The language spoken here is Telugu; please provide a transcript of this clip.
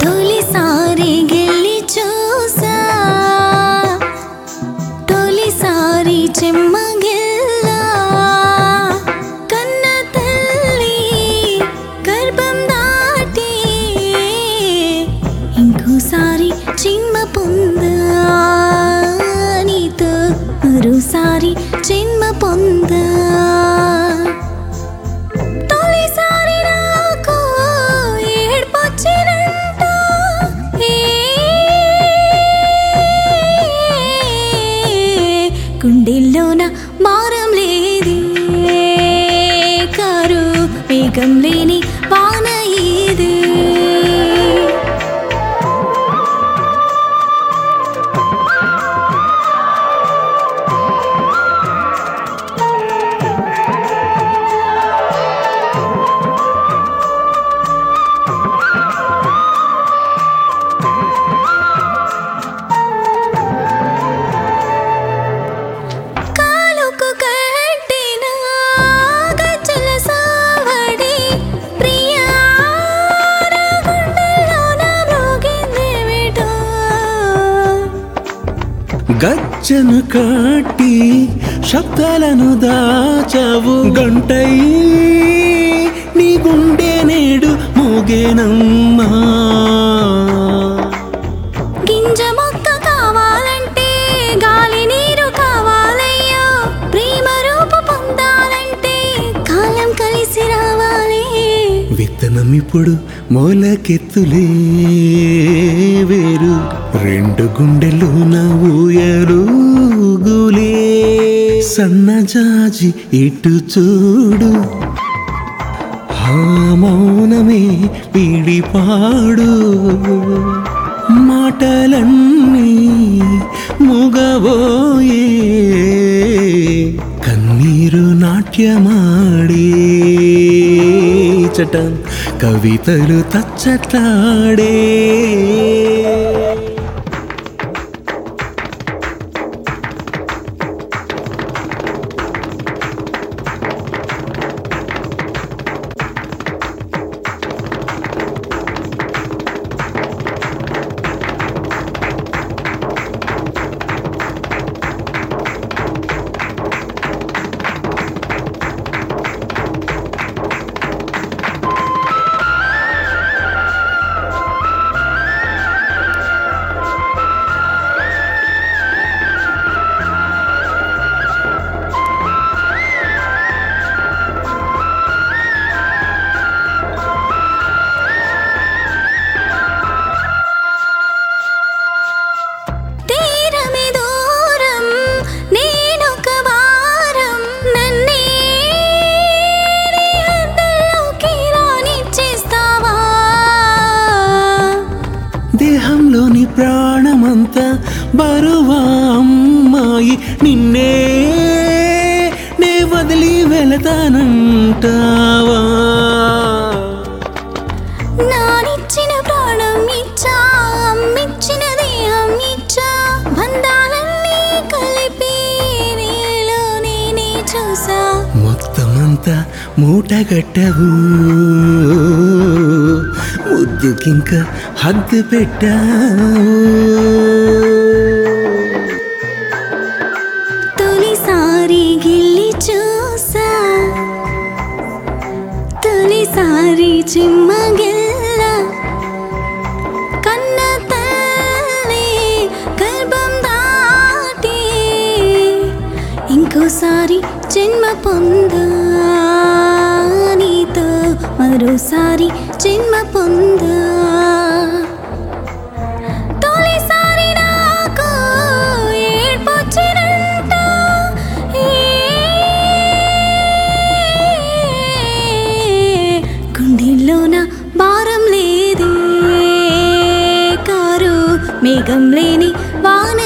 తొలిసారి గెల్లి చూసా తొలిసారి చెమ్మగిల్లా కన్న తల్లి గర్భం దాటి ఇంకోసారి జన్మ పొందా నీతో మరోసారి జన్మ పొందా తొలిసారి నాకు ఏడ్పొచ్చినంట ఏ గుండెల్లోన మారం లేది కారు వేగం లేని వాన ఇది కాలుకు కట్టిన గజ్జల సావడి ప్రియా నా గుండెల్లోన మ్రోగిందేమిటో. గజ్జను కట్టి శబ్దాలను దాచావు గంటై నీ గుండె నేడు మోగేనమ్మా గింజ మొక్క కావాలంటే గాలి నీరు కావాలయ్యో ప్రేమ రూపు పొందాలంటే కాలం కలిసి రావాలి విత్తనం ఇప్పుడు మొలకెత్తులే వేరు రెండు గుండెలు ఊయలుగులే సన్నజాజి ఇటు చూడు ఆ మౌనమే పీడిపాడు మాటలన్నీ ముగబోయే కన్నీరు నాట్యమాడే చటం కవితలు తచ్చట్లాడే తీరమి దూరం నేనొక వారం నన్నే నీ హద్దుల్లోకి రానిచ్చేస్తావా దేహంలోని ప్రాణమంతా బరువా అమ్మాయి నిన్నే నే వదిలి వెళతానంటావా నానిచ్చిన ప్రాణం ఇచ్చా అమ్మిచ్చిన దేహం ఇచ్చా బంధాలన్నీ కలిపి నీలో నేనే చూసా మొత్తమంతా మూటగట్టవు ముద్దుకింక హద్దు పెట్టావు తొలిసారి గిల్లి చూసా తొలిసారి చిమ్మగిల్ల కన్న తల్లి గర్భం దాటి ఇంకోసారి జన్మ పొందా నీతో మరోసారి జన్మ పొందా తొలిసారి నాకు ఏడ్పొచ్చినంట గుండెల్లోన భారం లేదే కారు మేఘం లేని వాన